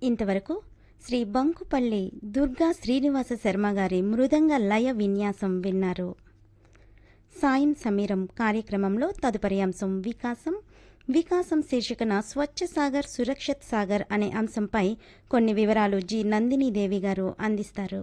ఇంతవరకు శ్రీ బంకుపల్లి దుర్గా శ్రీనివాస శర్మ గారి మృదంగ లయ విన్యాసం విన్నారు సాయం సమీరం కార్యక్రమంలో తదుపరి అంశం వికాసం వికాసం శీర్షికన స్వచ్ఛ సాగర్ సురక్షిత్ సాగర్ అనే అంశంపై కొన్ని వివరాలు జి నందినీదేవి గారు అందిస్తారు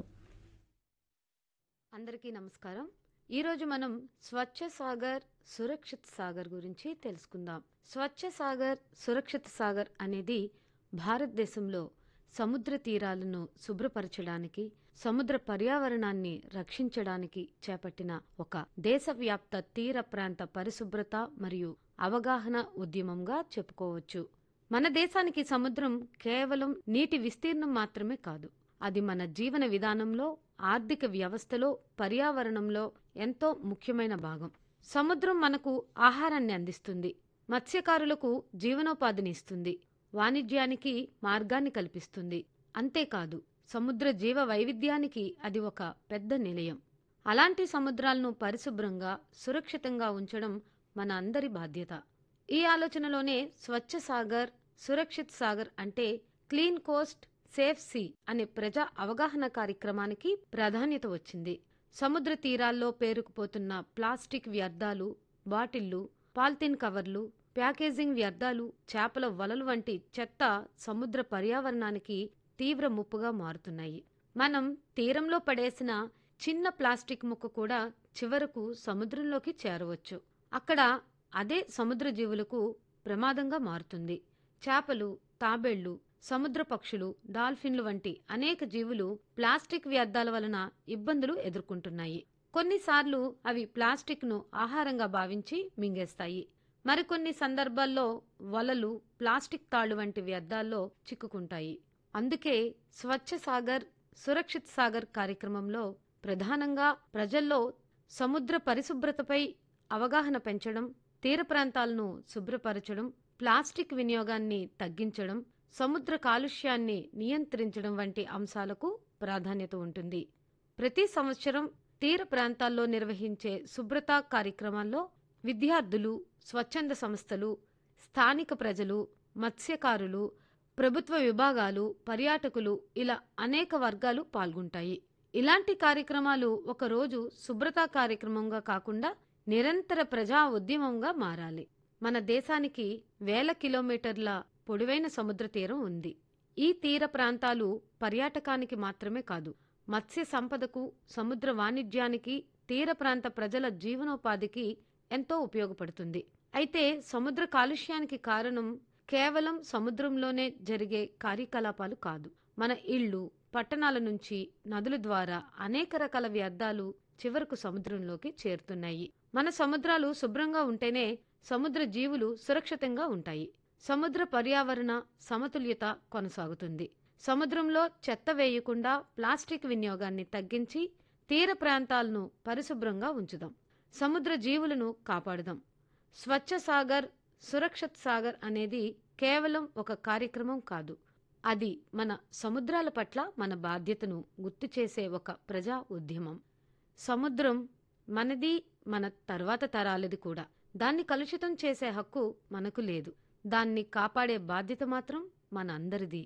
అందరికీ నమస్కారం ఈరోజు మనం స్వచ్ఛ సాగర్ సురక్షిత్ సాగర్ గురించి తెలుసుకుందాం స్వచ్ఛ సాగర్ సురక్షిత్ సాగర్ అనేది భారతదేశంలో సముద్ర తీరాలను శుభ్రపరచడానికి సముద్ర పర్యావరణాన్ని రక్షించడానికి చేపట్టిన ఒక దేశవ్యాప్త తీర ప్రాంత పరిశుభ్రత మరియు అవగాహన ఉద్యమంగా చెప్పుకోవచ్చు మన దేశానికి సముద్రం కేవలం నీటి విస్తీర్ణం మాత్రమే కాదు అది మన జీవన విధానంలో ఆర్థిక వ్యవస్థలో పర్యావరణంలో ఎంతో ముఖ్యమైన భాగం సముద్రం మనకు ఆహారాన్ని అందిస్తుంది మత్స్యకారులకు జీవనోపాధిని ఇస్తుంది వాణిజ్యానికి మార్గాన్ని కల్పిస్తుంది అంతేకాదు సముద్ర జీవ వైవిధ్యానికి అది ఒక పెద్ద నిలయం అలాంటి సముద్రాలను పరిశుభ్రంగా సురక్షితంగా ఉంచడం మన అందరి బాధ్యత ఈ ఆలోచనలోనే స్వచ్ఛ సాగర్ సురక్షిత్ సాగర్ అంటే క్లీన్ కోస్ట్ సేఫ్ సీ అనే ప్రజా అవగాహన కార్యక్రమానికి ప్రాధాన్యత వచ్చింది సముద్ర తీరాల్లో పేరుకుపోతున్న ప్లాస్టిక్ వ్యర్థాలు బాటిళ్లు పాలిథిన్ కవర్లు ప్యాకేజింగ్ వ్యర్థాలు చేపల వలలు వంటి చెత్త సముద్ర పర్యావరణానికి తీవ్ర ముప్పుగా మారుతున్నాయి మనం తీరంలో పడేసిన చిన్న ప్లాస్టిక్ ముక్క కూడా చివరకు సముద్రంలోకి చేరవచ్చు అక్కడ అదే సముద్ర జీవులకు ప్రమాదంగా మారుతుంది చేపలు తాబేళ్లు సముద్ర పక్షులు డాల్ఫిన్లు వంటి అనేక జీవులు ప్లాస్టిక్ వ్యర్థాల వలన ఇబ్బందులు ఎదుర్కొంటున్నాయి కొన్నిసార్లు అవి ప్లాస్టిక్ను ఆహారంగా భావించి మింగేస్తాయి మరికొన్ని సందర్భాల్లో వలలు ప్లాస్టిక్ తాళ్లు వంటి వ్యర్థాల్లో చిక్కుకుంటాయి అందుకే స్వచ్ఛ సాగర్ సురక్షిత్ సాగర్ కార్యక్రమంలో ప్రధానంగా ప్రజల్లో సముద్ర పరిశుభ్రతపై అవగాహన పెంచడం తీర ప్రాంతాలను శుభ్రపరచడం ప్లాస్టిక్ వినియోగాన్ని తగ్గించడం సముద్ర కాలుష్యాన్ని నియంత్రించడం వంటి అంశాలకు ప్రాధాన్యత ఉంటుంది ప్రతి సంవత్సరం తీర ప్రాంతాల్లో నిర్వహించే శుభ్రతా కార్యక్రమాల్లో విద్యార్థులు స్వచ్ఛంద సంస్థలు స్థానిక ప్రజలు మత్స్యకారులు ప్రభుత్వ విభాగాలు పర్యాటకులు ఇలా అనేక వర్గాలు పాల్గొంటాయి ఇలాంటి కార్యక్రమాలు ఒకరోజు శుభ్రతా కార్యక్రమంగా కాకుండా నిరంతర ప్రజా ఉద్యమంగా మారాలి మన దేశానికి వేల కిలోమీటర్ల పొడవైన సముద్ర తీరం ఉంది ఈ తీర ప్రాంతాలు పర్యాటకానికి మాత్రమే కాదు మత్స్య సంపదకు సముద్ర వాణిజ్యానికి తీర ప్రాంత ప్రజల జీవనోపాధికి ఎంతో ఉపయోగపడుతుంది అయితే సముద్ర కాలుష్యానికి కారణం కేవలం సముద్రంలోనే జరిగే కార్యకలాపాలు కాదు మన ఇళ్ళు పట్టణాల నుంచి నదుల ద్వారా అనేక రకాల వ్యర్థాలు చివరకు సముద్రంలోకి చేరుతున్నాయి మన సముద్రాలు శుభ్రంగా ఉంటేనే సముద్ర జీవులు సురక్షితంగా ఉంటాయి సముద్ర పర్యావరణ సమతుల్యత కొనసాగుతుంది సముద్రంలో చెత్త వేయకుండా ప్లాస్టిక్ వినియోగాన్ని తగ్గించి తీర ప్రాంతాలను పరిశుభ్రంగా ఉంచుదాం సముద్ర జీవులను కాపాడుదాం స్వచ్ఛ సాగర్ సురక్షిత్ సాగర్ అనేది కేవలం ఒక కార్యక్రమం కాదు అది మన సముద్రాల పట్ల మన బాధ్యతను గుర్తు చేసే ఒక ప్రజా ఉద్యమం సముద్రం మనది మన తర్వాత తరాలది కూడా దాన్ని కలుషితం చేసే హక్కు మనకు లేదు దాన్ని కాపాడే బాధ్యత మాత్రం మన అందరిది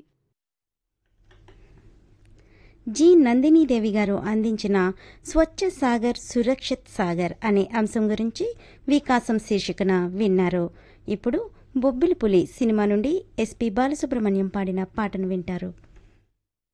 జి నందినీదేవి గారు అందించిన స్వచ్ఛ సాగర్ సురక్షిత్ సాగర్ అనే అంశం గురించి వికాసం శీర్షికన విన్నారు ఇప్పుడు బొబ్బిలి పులి సినిమా నుండి ఎస్పి బాలసుబ్రహ్మణ్యం పాడిన పాటను వింటారు